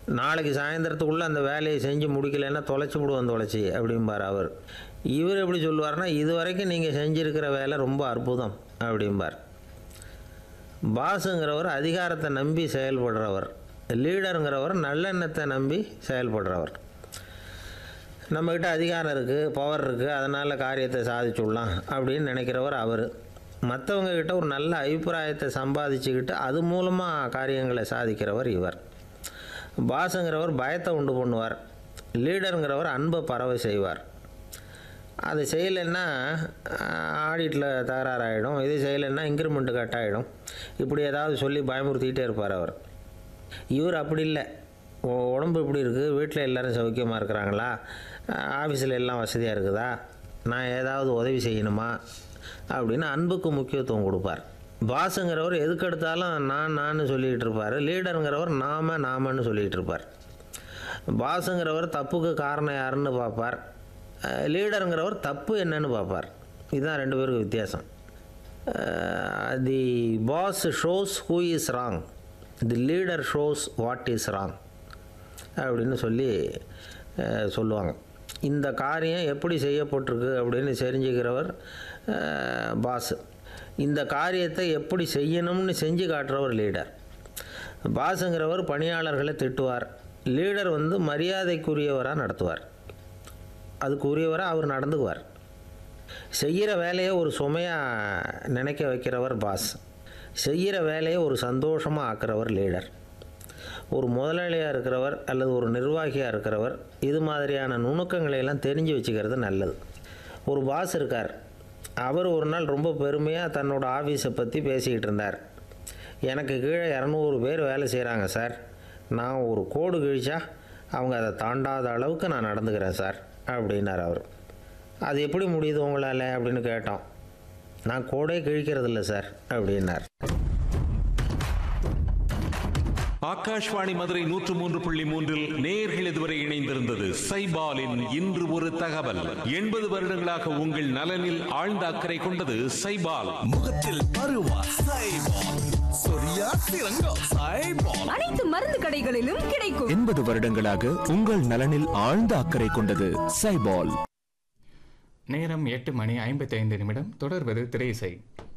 நாளைக்கு சாயந்தரத்துக்குள்ளே அந்த வேலையை செஞ்சு முடிக்கலைன்னா தொலைச்சி விடுவோம் தொலைச்சி அப்படிம்பார் அவர் இவர் எப்படி சொல்லுவார்னா இது வரைக்கும் நீங்கள் செஞ்சுருக்கிற வேலை ரொம்ப அற்புதம் அப்படிம்பார் பாஸுங்கிறவர் அதிகாரத்தை நம்பி செயல்படுறவர் லீடருங்கிறவர் நல்லெண்ணத்தை நம்பி செயல்படுறவர் நம்மக்கிட்ட அதிகாரம் இருக்குது பவர் இருக்குது அதனால் காரியத்தை சாதிச்சுடலாம் அப்படின்னு நினைக்கிறவர் அவர் மற்றவங்க கிட்ட ஒரு நல்ல அபிப்பிராயத்தை சம்பாதிச்சுக்கிட்டு அது மூலமாக காரியங்களை சாதிக்கிறவர் இவர் பாஸுங்கிறவர் பயத்தை உண்டு பண்ணுவார் லீடருங்கிறவர் அன்பை பரவ செய்வார் அது செய்யலைன்னா ஆடிட்டில் தகராறாயிடும் இது செய்யலைன்னா இன்க்ரிமெண்ட்டு கட் ஆகிடும் இப்படி ஏதாவது சொல்லி பயமுறுத்திக்கிட்டே இருப்பார் அவர் இவர் அப்படி இல்லை உ- உடம்பு இப்படி இருக்குது வீட்டில் எல்லோரும் சௌக்கியமாக இருக்கிறாங்களா ஆஃபீஸில் எல்லாம் வசதியாக இருக்குதா நான் ஏதாவது உதவி செய்யணுமா அப்படின்னு அன்புக்கு முக்கியத்துவம் கொடுப்பார் பாஸுங்கிறவர் எதுக்கு எடுத்தாலும் நான் நான் சொல்லிகிட்டு இருப்பார் லீடருங்கிறவர் நாம நாமன்னு சொல்லிகிட்டு இருப்பார் பாஸுங்கிறவர் தப்புக்கு காரணம் யாருன்னு பார்ப்பார் அஹ் லீடருங்கிறவர் தப்பு என்னன்னு பார்ப்பார் இதுதான் ரெண்டு பேருக்கு வித்தியாசம் the boss shows who is wrong the leader shows what is wrong அப்படின்னு சொல்லி அஹ், சொல்லுவாங்க இந்த காரியம் எப்படி செய்யப்பட்டிருக்கு அப்படின்னு தெரிஞ்சுக்கிறவர் பாஸ் இந்த காரியத்தை எப்படி செய்யணும்னு செஞ்சு காட்டுறவர் லீடர் பாஸுங்கிறவர் பணியாளர்களை திட்டுவார் லீடர் வந்து மரியாதைக்குரியவராக நடத்துவார் அதுக்கு உரியவராக அவர் நடந்துக்குவார் செய்கிற வேலையை ஒரு சுமையாக நினைக்க வைக்கிறவர் பாஸ் செய்கிற வேலையை ஒரு சந்தோஷமாக ஆக்குறவர் லீடர் ஒரு முதலாளியாக இருக்கிறவர் அல்லது ஒரு நிர்வாகியாக இருக்கிறவர் இது மாதிரியான நுணுக்கங்களை எல்லாம் தெரிஞ்சு வச்சுக்கிறது நல்லது ஒரு பாஸ் இருக்கார் அவர் ஒரு நாள் ரொம்ப பெருமையாக தன்னோட ஆஃபீஸை பற்றி பேசிக்கிட்டு இருந்தார் எனக்கு கீழே இரநூறு பேர் வேலை செய்கிறாங்க சார் நான் ஒரு கோடு கிழிச்சா அவங்க அதை தாண்டாத அளவுக்கு நான் நடந்துக்கிறேன் சார் அப்படின்னார் அவர் அது எப்படி முடியுது உங்களால் அப்படின்னு கேட்டோம் நான் கோடே கிழிக்கிறதில்ல சார் அப்படின்னார் ஆகாஷ்வாணி மதுரை நூற்று மூன்று புள்ளி மூன்றில் நேர்கள் இதுவரை இணைந்திருந்தது சைபாலின் இன்று ஒரு தகவல் எண்பது வருடங்களாக உங்கள் நலனில் ஆழ்ந்த அக்கறை கொண்டது சைபால் முகத்தில் பருவா சைபால் சொரியா சிறங்கம் சைபால் அனைத்து மருந்து கடைகளிலும் கிடைக்கும் எண்பது வருடங்களாக உங்கள் நலனில் ஆழ்ந்த அக்கறை கொண்டது சைபால் நேரம் எட்டு மணி ஐம்பத்தி ஐந்து நிமிடம் தொடர்வது திரை இசை